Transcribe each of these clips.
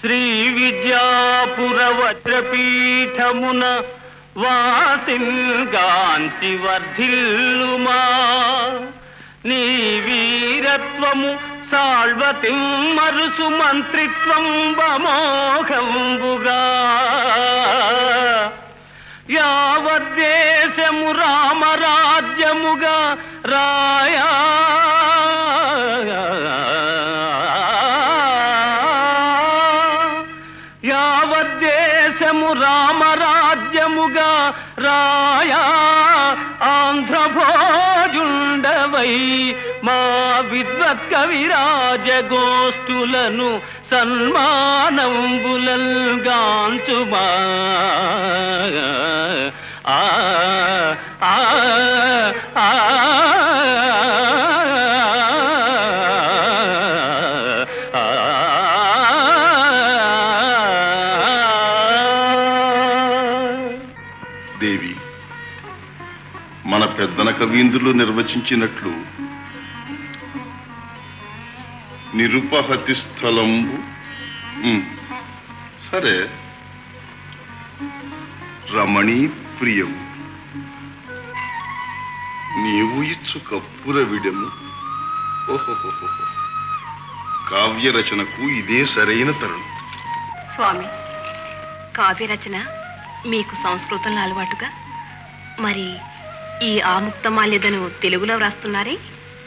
శ్రీ విద్యాపుర వజ్రపీఠమున వాసింగాంచి వర్ధిల్లుమా నీ వీరత్వము సాల్వతిం మరుసు మంత్రిత్వం బమోఘంబుగా యావద్దేశము రామరాజ్యముగా రాయా యావద్దేశము రామరాజ్యముగా రాయా ఆంధ్రభోజుండవై మా విద్వత్ కవిరాజ గోష్ఠులను సన్మానంబులల్గాంచుమా ఆ ఆ ఆ దేవి మన పెద్దన కవీంద్రులు నిర్వచించినట్లు నిరుపహతి స్థలంబు ఉమ్, సరే రమణీ ప్రియం నీవు ఇచ్చు కప్పుర విడము ఓహోహోహో కావ్య రచనకు ఇదే సరైన తరుణం స్వామి కావ్య రచన మీకు సంస్కృతంలో అలవాటుగా మరి ఈ ఆముక్తమాల్యదను తెలుగులో వ్రాస్తున్నారే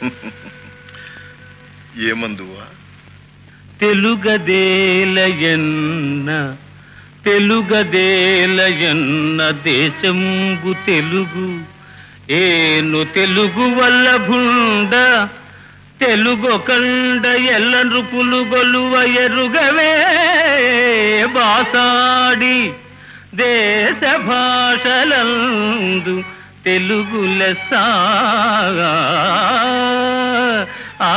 ఏమందువా తెలుగదేలయన్న తెలుగదేలయన్న దేశంబు తెలుగు ఏను తెలుగు వల్ల భుండ తెలుగొకండ ఎల్ల నృపులు గొలువ ఎరుగవే బాసాడి దేశ భాషలందు తెలుగు లెస్స ఆ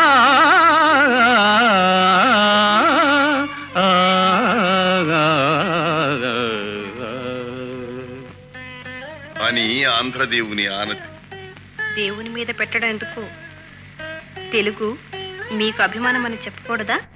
అని ఆంధ్రదేవుని ఆనతి దేవుని మీద పెట్టడం ఎందుకు తెలుగు మీకు అభిమానం అని చెప్పకూడదా